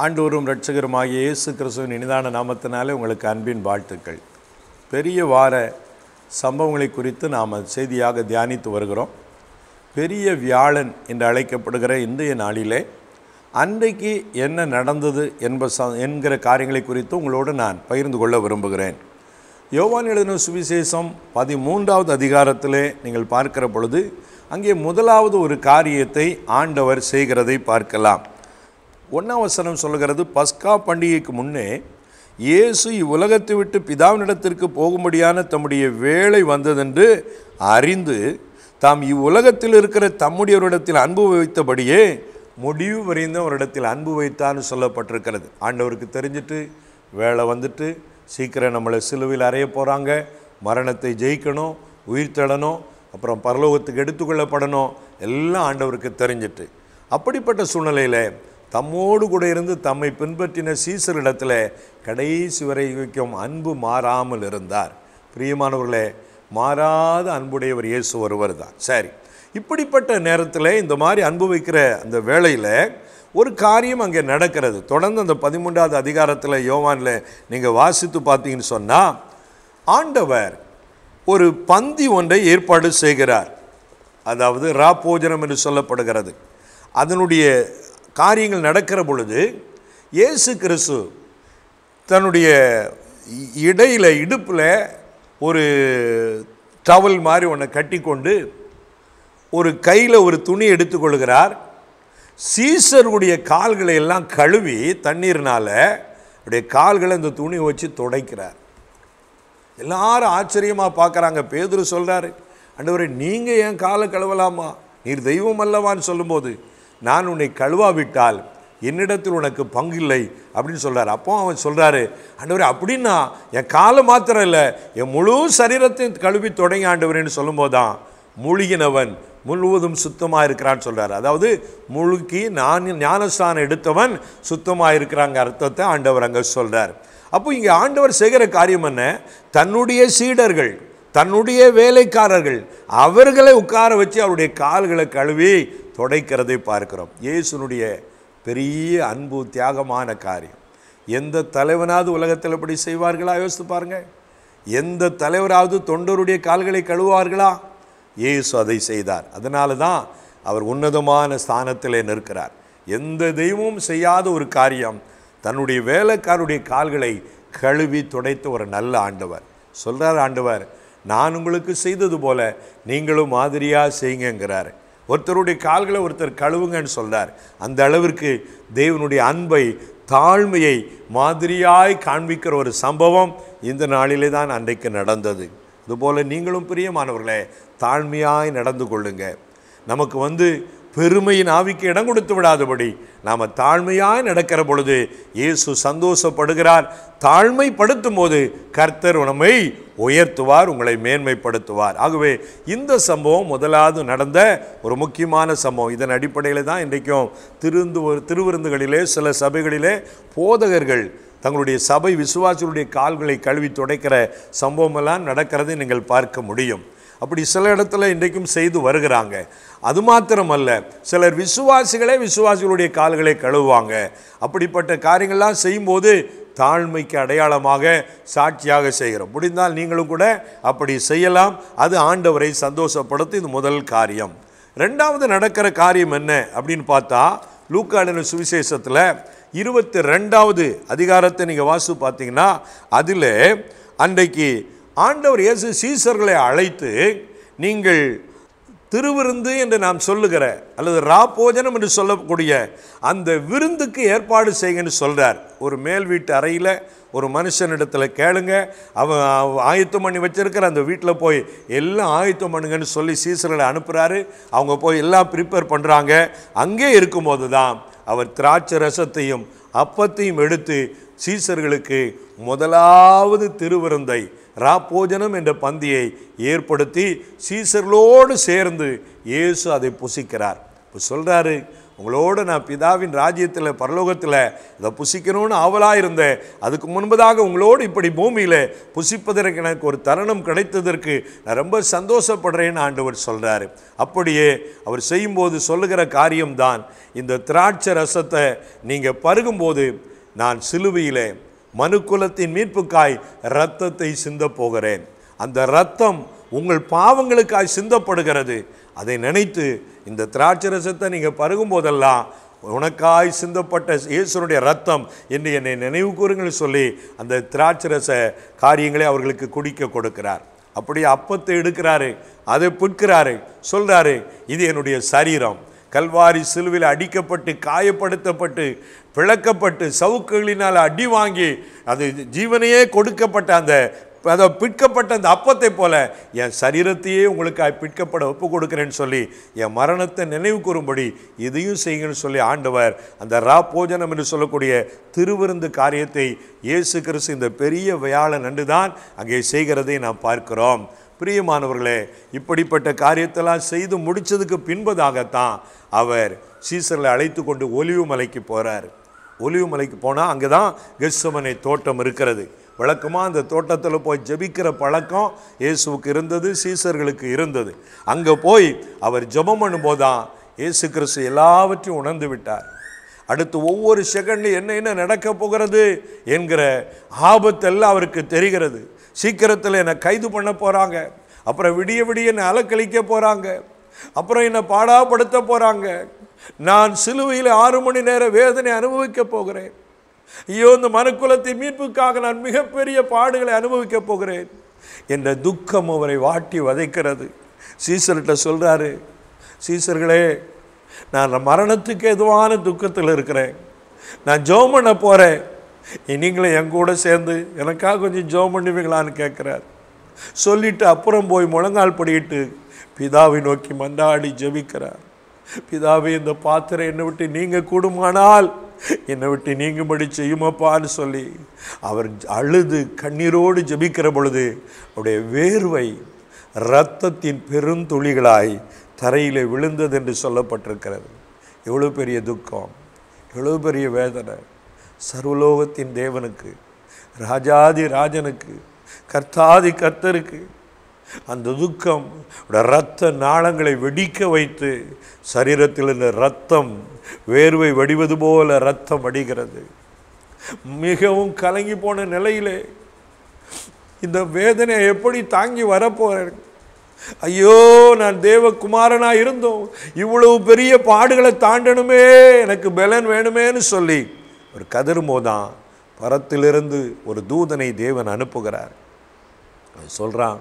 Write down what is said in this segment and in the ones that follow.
ஆண்டவரும் இரட்சகருமாகிய இயேசு கிறிஸ்துவின் இனிதான நாமத்தினாலே உங்களுக்கு அன்பின் வாழ்த்துக்கள் பெரிய வார சம்பவங்களை குறித்து நாம் செய்தியாக தியானித்து வருகிறோம் பெரிய வியாழன் என்று அழைக்கப்படுகிற இன்றைய நாளிலே அன்றைக்கு என்ன நடந்தது என்ப ச என்கிற காரியங்களை குறித்து உங்களோடு நான் பகிர்ந்து கொள்ள விரும்புகிறேன் யோவான் எழுதின சுவிசேஷம் பதிமூன்றாவது அதிகாரத்திலே நீங்கள் பார்க்கிற பொழுது அங்கே முதலாவது ஒரு காரியத்தை ஆண்டவர் செய்கிறதை பார்க்கலாம் ஒன்றாம் வசனம் சொல்கிறது பஸ்கா பண்டிகைக்கு முன்னே இயேசு இவ்வுலகத்தை விட்டு பிதாவினிடத்திற்கு போகும்படியான தம்முடைய வேலை வந்ததென்று அறிந்து தாம் இவ்வுலகத்தில் இருக்கிற தம்முடையவரிடத்தில் அன்பு வைத்தபடியே முடிவு வரைந்த அவரிடத்தில் அன்பு வைத்தான்னு சொல்லப்பட்டிருக்கிறது ஆண்டவருக்கு தெரிஞ்சிட்டு வேலை வந்துட்டு சீக்கிரம் நம்மளை சிலுவையில் அறைய போகிறாங்க மரணத்தை ஜெயிக்கணும் உயிர் தள்ளணும் அப்புறம் பரலோகத்துக்கு எடுத்துக்கொள்ளப்படணும் எல்லாம் ஆண்டவருக்கு தெரிஞ்சிட்டு அப்படிப்பட்ட சூழ்நிலையில் தம்மோடு கூட இருந்து தம்மை பின்பற்றின சீசரிடத்தில் கடைசி வரை வைக்கும் அன்பு மாறாமல் இருந்தார் பிரியமானவர்களே மாறாத அன்புடையவர் இயேசு ஒருவர் தான் சரி இப்படிப்பட்ட நேரத்தில் இந்த மாதிரி அன்பு வைக்கிற அந்த வேளையில் ஒரு காரியம் அங்கே நடக்கிறது தொடர்ந்து அந்த பதிமூன்றாவது அதிகாரத்தில் யோவானில் நீங்கள் வாசித்து பார்த்தீங்கன்னு சொன்னால் ஆண்டவர் ஒரு பந்தி ஒன்றை ஏற்பாடு செய்கிறார் அதாவது ராப்போஜனம் என்று சொல்லப்படுகிறது அதனுடைய காரியங்கள் நடக்கிற பொழுது இயேசு கிறிஸ்து தன்னுடைய இடையில் இடுப்பில் ஒரு டவல் மாதிரி ஒன்றை கட்டிக்கொண்டு ஒரு கையில் ஒரு துணி எடுத்துக்கொள்கிறார் சீசருடைய கால்களை எல்லாம் கழுவி தண்ணீர்னால் அப்படியே கால்களை இந்த துணி வச்சு துடைக்கிறார் எல்லாரும் ஆச்சரியமாக பார்க்குறாங்க பேதுரு சொல்கிறாரு ஆண்டவரே நீங்கள் ஏன் காலை கழுவலாமா நீர் தெய்வம் அல்லவான்னு சொல்லும்போது நான் உன்னை கழுவாவிட்டால் என்னிடத்தில் உனக்கு பங்கில்லை அப்படின்னு சொல்கிறார் அப்போ அவன் சொல்கிறாரு ஆண்டவரே அப்படின்னா என் காலை மாத்திரம் இல்லை என் முழு சரீரத்தையும் கழுவி தொடங்கி ஆண்டவரேன்னு சொல்லும்போது தான் மூழ்கினவன் முழுவதும் சுத்தமாக இருக்கிறான்னு சொல்கிறார் அதாவது முழுக்கி நான் ஞானஸ்தானம் எடுத்தவன் சுத்தமாக இருக்கிறாங்க அர்த்தத்தை ஆண்டவர் அங்கே சொல்கிறார் அப்போ இங்கே ஆண்டவர் செய்கிற காரியம் என்ன தன்னுடைய சீடர்கள் தன்னுடைய வேலைக்காரர்கள் அவர்களை உட்கார வச்சு அவருடைய கால்களை கழுவி துடைக்கிறதை பார்க்கிறோம் இயேசுனுடைய பெரிய அன்பு தியாகமான காரியம் எந்த தலைவனாவது உலகத்தில் இப்படி செய்வார்களா யோசித்து பாருங்க எந்த தலைவராவது தொண்டருடைய கால்களை கழுவார்களா இயேசு அதை செய்தார் அதனால தான் அவர் உன்னதமான ஸ்தானத்திலே நிற்கிறார் எந்த தெய்வமும் செய்யாத ஒரு காரியம் தன்னுடைய வேலைக்காருடைய கால்களை கழுவி துடைத்த ஒரு நல்ல ஆண்டவர் சொல்கிறார் ஆண்டவர் நான் உங்களுக்கு செய்தது போல நீங்களும் மாதிரியாக செய்யுங்கிறார் ஒருத்தருடைய கால்களை ஒருத்தர் கழுவுங்கன்னு சொல்கிறார் அந்த அளவிற்கு தேவனுடைய அன்பை தாழ்மையை மாதிரியாய் காண்பிக்கிற ஒரு சம்பவம் இந்த நாளிலே தான் அன்றைக்கு நடந்தது அதுபோல் நீங்களும் பிரியமானவர்களே தாழ்மையாய் நடந்து கொள்ளுங்க நமக்கு வந்து பெருமையின் ஆவிக்கு இடம் கொடுத்து விடாதபடி நாம் தாழ்மையாய் நடக்கிற பொழுது இயேசு சந்தோஷப்படுகிறார் தாழ்மைப்படுத்தும் போது கர்த்தர் நம்மை உயர்த்துவார் உங்களை மேன்மைப்படுத்துவார் ஆகவே இந்த சம்பவம் முதலாவது நடந்த ஒரு முக்கியமான சம்பவம் இதன் அடிப்படையில் தான் இன்றைக்கும் திருந்து திருவிருந்துகளிலே சில சபைகளிலே போதகர்கள் தங்களுடைய சபை விசுவாசிகளுடைய கால்களை கழுவி துடைக்கிற சம்பவமெல்லாம் நடக்கிறதை நீங்கள் பார்க்க முடியும் அப்படி சில இடத்துல இன்றைக்கும் செய்து வருகிறாங்க அது மாத்திரமல்ல சிலர் விசுவாசிகளே விசுவாசிகளுடைய கால்களை கழுவுவாங்க அப்படிப்பட்ட காரியங்கள்லாம் செய்யும்போது தாழ்மைக்கு அடையாளமாக சாட்சியாக செய்கிறோம் முடிந்தால் நீங்களும் கூட அப்படி செய்யலாம் அது ஆண்டவரை சந்தோஷப்படுத்து இது முதல் காரியம் ரெண்டாவது நடக்கிற காரியம் என்ன அப்படின்னு பார்த்தா லூக்காளின சுவிசேஷத்தில் இருபத்தி ரெண்டாவது அதிகாரத்தை நீங்கள் வாசி பார்த்தீங்கன்னா அதில் அன்றைக்கு ஆண்டவர் இயேசு சீசர்களை அழைத்து நீங்கள் திருவிருந்து என்று நாம் சொல்லுகிற அல்லது ராப்போஜனம் என்று சொல்லக்கூடிய அந்த விருந்துக்கு ஏற்பாடு செய்யுங்கன்னு சொல்கிறார் ஒரு மேல் வீட்டு அறையில் ஒரு மனுஷனிடத்தில் கேளுங்க அவன் ஆயத்தம் பண்ணி வச்சிருக்கிற அந்த வீட்டில் போய் எல்லாம் ஆயத்தம் பண்ணுங்கன்னு சொல்லி சீசர்களை அனுப்புகிறாரு அவங்க போய் எல்லாம் ப்ரிப்பேர் பண்ணுறாங்க அங்கே இருக்கும்போது தான் அவர் திராட்சை ரசத்தையும் அப்பத்தையும் எடுத்து சீசர்களுக்கு முதலாவது திருவிருந்தை ராப்போஜனம் என்ற பந்தியை ஏற்படுத்தி சீசர்களோடு சேர்ந்து இயேசு அதை புசிக்கிறார் இப்போ சொல்கிறாரு உங்களோடு நான் பிதாவின் ராஜ்யத்தில் பரலோகத்தில் இதை புசிக்கணும்னு ஆவலாக இருந்தேன் அதுக்கு முன்பதாக உங்களோடு இப்படி பூமியில் புசிப்பதற்கு எனக்கு ஒரு தருணம் கிடைத்ததற்கு நான் ரொம்ப சந்தோஷப்படுறேன்னு ஆண்டவர் சொல்கிறாரு அப்படியே அவர் செய்யும்போது சொல்லுகிற காரியம்தான் இந்த திராட்சை ரசத்தை நீங்கள் பருகும்போது நான் சிலுவையிலே மனுக்குலத்தின் மீட்புக்காய் இரத்தத்தை சிந்தப் போகிறேன் அந்த இரத்தம் உங்கள் பாவங்களுக்காய் சிந்தப்படுகிறது அதை நினைத்து இந்த திராட்சை ரசத்தை நீங்கள் பருகும் போதெல்லாம் உனக்காய் சிந்தப்பட்ட இயேசுனுடைய ரத்தம் என்று என்னை நினைவு கூறுங்கள் சொல்லி அந்த திராட்சை ரச காரியங்களை அவர்களுக்கு குடிக்க கொடுக்கிறார் அப்படியே அப்பத்தை எடுக்கிறாரு அதை பிற்கிறாரு சொல்றாரு இது என்னுடைய சரீரம் கல்வாரி சிலுவையில் அடிக்கப்பட்டு காயப்படுத்தப்பட்டு பிளக்கப்பட்டு சவுக்குகளினால் அடி வாங்கி அது ஜீவனையே கொடுக்கப்பட்ட அந்த அதை பிற்கப்பட்ட அந்த அப்பத்தை போல என் சரீரத்தையே உங்களுக்கு பிற்கப்பட ஒப்பு கொடுக்கிறேன்னு சொல்லி என் மரணத்தை நினைவு கூறும்படி இதையும் செய்யுங்கன்னு சொல்லி ஆண்டவர் அந்த ரா போஜனம் என்று சொல்லக்கூடிய திருவிருந்து காரியத்தை இயேசு கிறிஸ்து இந்த பெரிய வியாழன் அன்று தான் அங்கே செய்கிறதை நாம் பார்க்கிறோம் பிரியமானவர்களே இப்படிப்பட்ட காரியத்தெல்லாம் செய்து முடிச்சதுக்கு பின்பதாகத்தான் அவர் சீசரில் அழைத்து கொண்டு ஒலிவு மலைக்கு போகிறார் ஒலிவு மலைக்கு போனால் அங்கே தான் கெஸ்ஸமனை தோட்டம் இருக்கிறது வழக்கமாக அந்த தோட்டத்தில் போய் ஜெபிக்கிற பழக்கம் இயேசுவுக்கு இருந்தது சீசர்களுக்கு இருந்தது அங்கே போய் அவர் ஜெபம் பண்ணும்போது தான் இயேசு கிறிஸ்து எல்லாவற்றையும் உணர்ந்து விட்டார் அடுத்து ஒவ்வொரு செகண்ட்லையும் என்ன என்ன நடக்க போகிறது என்கிற ஆபத்தெல்லாம் அவருக்கு தெரிகிறது சீக்கிரத்தில் என்னை கைது பண்ண போகிறாங்க அப்புறம் விடிய விடிய என்னை அலக்கழிக்க போகிறாங்க அப்புறம் என்னை பாடாப்படுத்த போகிறாங்க நான் சிலுவையில் ஆறு மணி நேர வேதனை அனுபவிக்க போகிறேன் ஐயோ இந்த மனுக்குலத்தின் மீட்புக்காக நான் மிகப்பெரிய பாடுகளை அனுபவிக்க போகிறேன் என்ற துக்கம் அவரை வாட்டி வதைக்கிறது சீசர்கிட்ட சொல்கிறாரு சீசர்களே நான் மரணத்துக்கு எதுவான துக்கத்தில் இருக்கிறேன் நான் ஜோம் பண்ண போகிறேன் நீங்களும் என் கூட சேர்ந்து எனக்காக கொஞ்சம் ஜோம் பண்ணுவீங்களான்னு கேட்குறாரு சொல்லிட்டு அப்புறம் போய் முழங்கால் படியிட்டு பிதாவை நோக்கி மண்டாடி ஜெபிக்கிறார் பிதாவே இந்த பாத்திரம் என்னை விட்டு நீங்கள் கூடுமானால் என்னை விட்டு நீங்கும்படி செய்யுமப்பான்னு சொல்லி அவர் அழுது கண்ணீரோடு ஜெபிக்கிற பொழுது அவருடைய வேர்வை இரத்தத்தின் பெருந்துளிகளாய் தரையில் விழுந்தது என்று சொல்லப்பட்டிருக்கிறது எவ்வளோ பெரிய துக்கம் எவ்வளோ பெரிய வேதனை சர்வலோகத்தின் தேவனுக்கு ராஜாதி ராஜனுக்கு கர்த்தாதி கர்த்தருக்கு அந்த துக்கம் இரத்த நாளங்களை வெடிக்க வைத்து சரீரத்தில் இருந்த ரத்தம் வேர்வை வடிவது போல ரத்தம் வடிகிறது மிகவும் கலங்கி போன நிலையிலே இந்த வேதனையை எப்படி தாங்கி வரப்போறேன் ஐயோ நான் தேவகுமாரனா இருந்தோம் இவ்வளவு பெரிய பாடுகளை தாண்டணுமே எனக்கு பலன் வேணுமேன்னு சொல்லி ஒரு கதறும்போதான் பரத்திலிருந்து ஒரு தூதனை தேவன் அனுப்புகிறார் அவன் சொல்கிறான்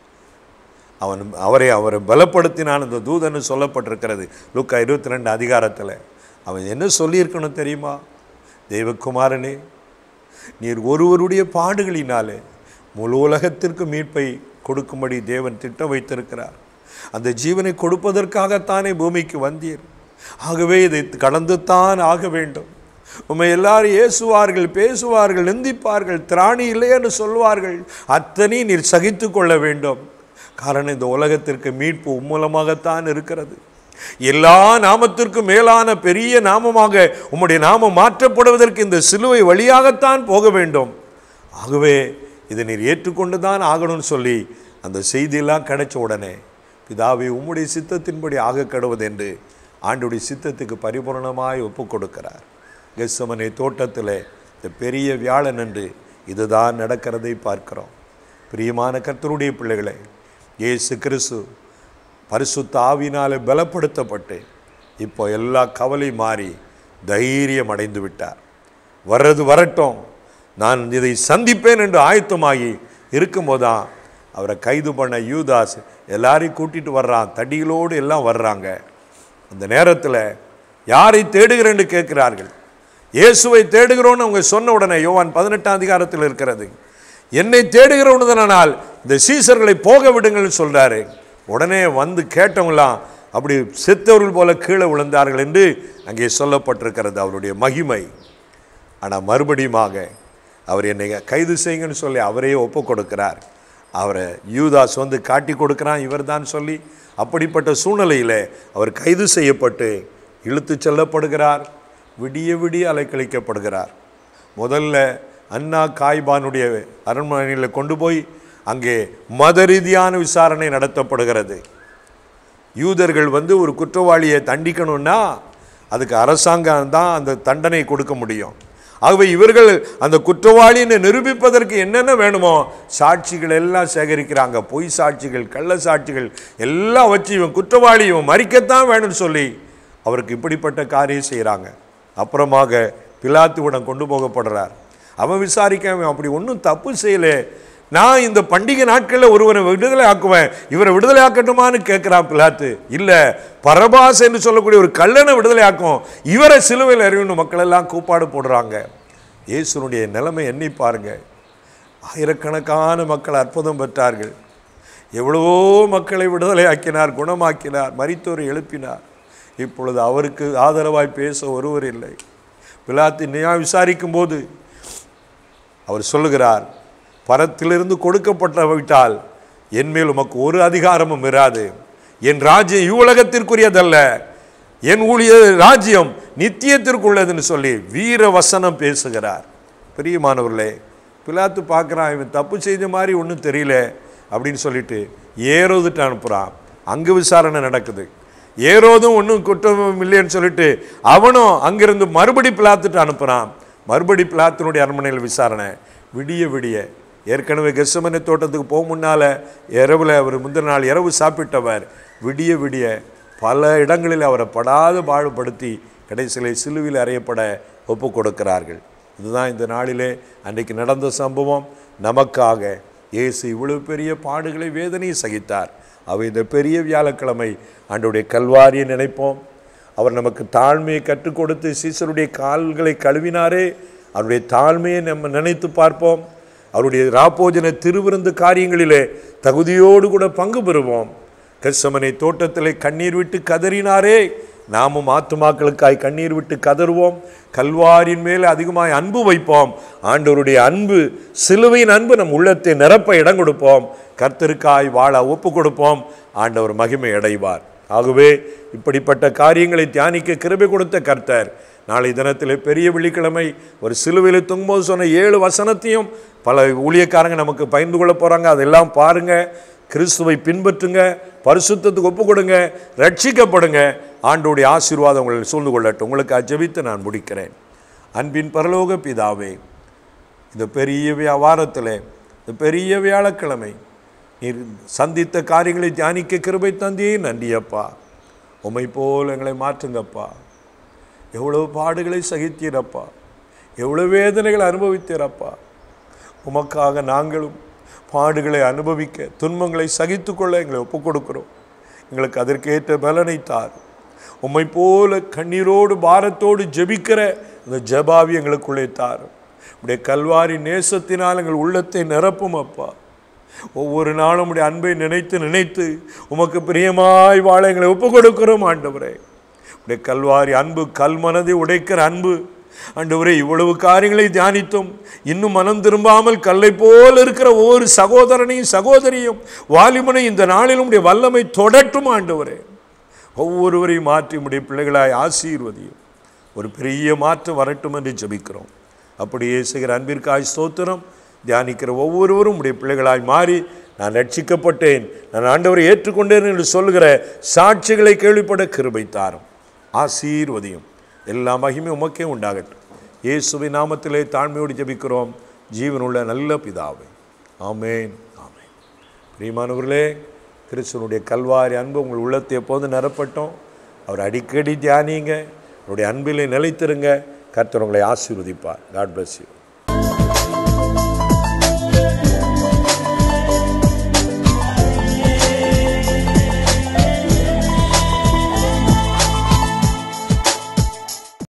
அவன் அவரை அவரை பலப்படுத்தினான் அந்த தூதன்னு சொல்லப்பட்டிருக்கிறது லூக்கா இருபத்தி ரெண்டு அதிகாரத்தில் அவன் என்ன சொல்லியிருக்கணும் தெரியுமா தெய்வகுமாரனே நீர் ஒருவருடைய பாடுகளினாலே முழு உலகத்திற்கு மீட்பை கொடுக்கும்படி தேவன் திட்டம் வைத்திருக்கிறார் அந்த ஜீவனை கொடுப்பதற்காகத்தானே பூமிக்கு வந்தீர் ஆகவே இதை கடந்துத்தான் ஆக வேண்டும் உம்மை எல்லாரும் ஏசுவார்கள் பேசுவார்கள் நிந்திப்பார்கள் திராணி இல்லை என்று சொல்வார்கள் அத்தனை நீர் சகித்து கொள்ள வேண்டும் காரணம் இந்த உலகத்திற்கு மீட்பு உம்மூலமாகத்தான் இருக்கிறது எல்லா நாமத்திற்கும் மேலான பெரிய நாமமாக உம்முடைய நாமம் மாற்றப்படுவதற்கு இந்த சிலுவை வழியாகத்தான் போக வேண்டும் ஆகவே இதை நீர் ஏற்றுக்கொண்டு தான் ஆகணும்னு சொல்லி அந்த செய்தியெல்லாம் கிடைச்ச உடனே பிதாவை உம்முடைய சித்தத்தின்படி ஆக கடுவது என்று ஆண்டுடைய சித்தத்துக்கு பரிபூரணமாய் ஒப்பு கொடுக்கிறார் கெஸ்ஸமனை தோட்டத்தில் இந்த பெரிய வியாழன் என்று இதுதான் நடக்கிறதை பார்க்கிறோம் பிரியமான கர்த்தருடைய பிள்ளைகளை இயேசு கிறிஸ்து பரிசுத்த ஆவினாலே பலப்படுத்தப்பட்டு இப்போ எல்லா கவலை மாறி தைரியம் அடைந்து விட்டார் வர்றது வரட்டும் நான் இதை சந்திப்பேன் என்று ஆயத்தமாகி இருக்கும்போதான் அவரை கைது பண்ண யூதாஸ் எல்லாரையும் கூட்டிட்டு வர்றான் தடிகளோடு எல்லாம் வர்றாங்க அந்த நேரத்தில் யாரை தேடுகிறேன்னு கேட்கிறார்கள் இயேசுவை தேடுகிறோன்னு அவங்க சொன்ன உடனே யோவான் பதினெட்டாம் அதிகாரத்தில் இருக்கிறது என்னை தேடுகிறவனுதனால் இந்த சீசர்களை போக விடுங்கள்னு சொல்றாரு உடனே வந்து கேட்டவங்களாம் அப்படி செத்தவர்கள் போல கீழே விழுந்தார்கள் என்று அங்கே சொல்லப்பட்டிருக்கிறது அவருடைய மகிமை ஆனால் மறுபடியுமாக அவர் என்னை கைது செய்யுங்கன்னு சொல்லி அவரையே ஒப்பு கொடுக்கிறார் அவரை யூதாஸ் வந்து காட்டி கொடுக்கிறான் இவர்தான் சொல்லி அப்படிப்பட்ட சூழ்நிலையில் அவர் கைது செய்யப்பட்டு இழுத்துச் செல்லப்படுகிறார் விடிய விடிய அலைக்கழிக்கப்படுகிறார் முதல்ல அண்ணா காய்பானுடைய அரண்மனையில் கொண்டு போய் அங்கே மத ரீதியான விசாரணை நடத்தப்படுகிறது யூதர்கள் வந்து ஒரு குற்றவாளியை தண்டிக்கணும்னா அதுக்கு அரசாங்கம் தான் அந்த தண்டனை கொடுக்க முடியும் ஆகவே இவர்கள் அந்த குற்றவாளின்னு நிரூபிப்பதற்கு என்னென்ன வேணுமோ சாட்சிகள் எல்லாம் சேகரிக்கிறாங்க பொய் சாட்சிகள் கள்ள சாட்சிகள் எல்லாம் வச்சு இவன் குற்றவாளி இவன் மறிக்கத்தான் வேணும்னு சொல்லி அவருக்கு இப்படிப்பட்ட காரியம் செய்கிறாங்க அப்புறமாக பிலாத்துவிடம் கொண்டு போகப்படுறார் அவன் விசாரிக்க அவன் அப்படி ஒன்றும் தப்பு செய்யலே நான் இந்த பண்டிகை நாட்களில் ஒருவனை விடுதலை ஆக்குவேன் இவரை விடுதலை ஆக்கட்டுமான்னு கேட்குறான் பிலாத்து இல்லை பரபாஸ் என்று சொல்லக்கூடிய ஒரு கல்லனை விடுதலை ஆக்கும் இவரை சிலுவையில் அறிவின்னு மக்கள் எல்லாம் கூப்பாடு போடுறாங்க இயேசுனுடைய நிலைமை எண்ணி பாருங்க ஆயிரக்கணக்கான மக்கள் அற்புதம் பெற்றார்கள் எவ்வளவோ மக்களை விடுதலை ஆக்கினார் குணமாக்கினார் மரித்தோரை எழுப்பினார் இப்பொழுது அவருக்கு ஆதரவாய் பேச ஒருவர் இல்லை பிலாத்து நியாயம் விசாரிக்கும் போது அவர் சொல்லுகிறார் பரத்திலிருந்து கொடுக்கப்பட்ட விட்டால் என் மேல் உமக்கு ஒரு அதிகாரமும் இராது என் ராஜ்யம் இவ்வுலகத்திற்குரியதல்ல என் ஊழிய ராஜ்யம் நித்தியத்திற்குள்ளதுன்னு சொல்லி வீர வசனம் பேசுகிறார் பிரியமானவர்களே பிலாத்து பார்க்குறான் இவன் தப்பு செய்த மாதிரி ஒன்றும் தெரியல அப்படின்னு சொல்லிட்டு ஏரோதுட்டு அனுப்புகிறான் அங்கே விசாரணை நடக்குது ஏரோதும் ஒன்றும் குற்றம் இல்லைன்னு சொல்லிட்டு அவனும் அங்கிருந்து மறுபடி பிளாத்துட்டு அனுப்புகிறான் மறுபடி பிளாத்தினுடைய அரண்மனையில் விசாரணை விடிய விடிய ஏற்கனவே கெசமனை தோட்டத்துக்கு போக முன்னால் இரவில் அவர் முந்தின நாள் இரவு சாப்பிட்டவர் விடிய விடிய பல இடங்களில் அவரை படாத பாடுபடுத்தி கடைசியில் சிலுவையில் அறையப்பட ஒப்பு கொடுக்கிறார்கள் இதுதான் இந்த நாளிலே அன்றைக்கு நடந்த சம்பவம் நமக்காக இயேசு இவ்வளவு பெரிய பாடுகளை வேதனையை சகித்தார் அவை இந்த பெரிய வியாழக்கிழமை ஆண்டுடைய கல்வாரியை நினைப்போம் அவர் நமக்கு தாழ்மையை கற்றுக் கொடுத்து சீசருடைய கால்களை கழுவினாரே அவருடைய தாழ்மையை நம்ம நினைத்து பார்ப்போம் அவருடைய ராப்போஜன திருவிருந்து காரியங்களிலே தகுதியோடு கூட பங்கு பெறுவோம் கெர்சமனை தோட்டத்திலே கண்ணீர் விட்டு கதறினாரே நாமும் ஆத்துமாக்களுக்காய் கண்ணீர் விட்டு கதறுவோம் கல்வாரின் மேலே அதிகமாய் அன்பு வைப்போம் ஆண்டவருடைய அன்பு சிலுவையின் அன்பு நம் உள்ளத்தை நிரப்ப இடம் கொடுப்போம் கர்த்தருக்காய் வாழ ஒப்பு கொடுப்போம் ஆண்டவர் மகிமை அடைவார் ஆகவே இப்படிப்பட்ட காரியங்களை தியானிக்க கிருபை கொடுத்த கர்த்தர் நாளை தினத்தில் பெரிய வெள்ளிக்கிழமை ஒரு சிலுவையில் தொங்கும்போது சொன்ன ஏழு வசனத்தையும் பல ஊழியக்காரங்க நமக்கு பகிர்ந்து கொள்ள போகிறாங்க அதெல்லாம் பாருங்கள் கிறிஸ்துவை பின்பற்றுங்க பரிசுத்தத்துக்கு ஒப்பு கொடுங்க ரட்சிக்கப்படுங்க ஆண்டோடைய ஆசீர்வாதம் உங்களை சூழ்ந்து கொள்ளட்டும் உங்களுக்கு அஜபித்து நான் முடிக்கிறேன் அன்பின் பரலோக பிதாவே இந்த பெரிய வியாபாரத்தில் இந்த பெரிய வியாழக்கிழமை நீர் சந்தித்த காரியங்களை தியானிக்க கிருபை தந்தியே நன்றியப்பா உம்மை போல் எங்களை மாற்றுங்கப்பா எவ்வளவு பாடுகளை சகித்தீரப்பா எவ்வளவு வேதனைகளை அனுபவித்தீரப்பா உமக்காக நாங்களும் பாடுகளை அனுபவிக்க துன்பங்களை சகித்துக்கொள்ள எங்களை ஒப்புக் கொடுக்கிறோம் எங்களுக்கு அதற்கேற்ற பலனை தார் உம்மை போல கண்ணீரோடு பாரத்தோடு ஜெபிக்கிற அந்த ஜபாவி எங்களுக்குள்ளே தாரும் உடைய கல்வாரி நேசத்தினால் எங்கள் உள்ளத்தை நிரப்பும் அப்பா ஒவ்வொரு நாளும் உடைய அன்பை நினைத்து நினைத்து உமக்கு பிரியமாய் வாழ எங்களை ஒப்புக் கொடுக்கிறோம் ஆண்டவரே உடைய கல்வாரி அன்பு கல் மனதை உடைக்கிற அன்பு ஆண்டவரே இவ்வளவு காரியங்களை தியானித்தோம் இன்னும் மனம் திரும்பாமல் கல்லை போல் இருக்கிற ஒவ்வொரு சகோதரனையும் சகோதரியும் வாலிபனை இந்த நாளிலும் உடைய வல்லமை தொடட்டும் ஆண்டவரே ஒவ்வொருவரையும் மாற்றி உடைய பிள்ளைகளாய் ஆசீர்வதியும் ஒரு பெரிய மாற்றம் வரட்டும் என்று ஜெபிக்கிறோம் அப்படியே செய்கிற அன்பிற்காய் ஸ்தோத்திரம் தியானிக்கிற ஒவ்வொருவரும் உடைய பிள்ளைகளாய் மாறி நான் ரட்சிக்கப்பட்டேன் நான் ஆண்டவரை ஏற்றுக்கொண்டேன் என்று சொல்லுகிற சாட்சிகளை கேள்விப்பட கிருபை தாரும் ஆசீர்வதியும் எல்லா மகிமை உமக்கே உண்டாகட்டும் இயேசுவின் நாமத்திலே தாழ்மையோடு ஜெபிக்கிறோம் ஜீவனுள்ள நல்ல பிதாவே ஆமேன் ஆமேன் பிரியமானவர்களே கிறிஸ்துவனுடைய கல்வாரி அன்பு உங்கள் உள்ளத்தை எப்போது நிரப்பட்டோம் அவர் அடிக்கடி தியானிங்க அவருடைய அன்பிலே நிலைத்திருங்க கர்த்தர் உங்களை ஆசீர்வதிப்பார் காட் bless you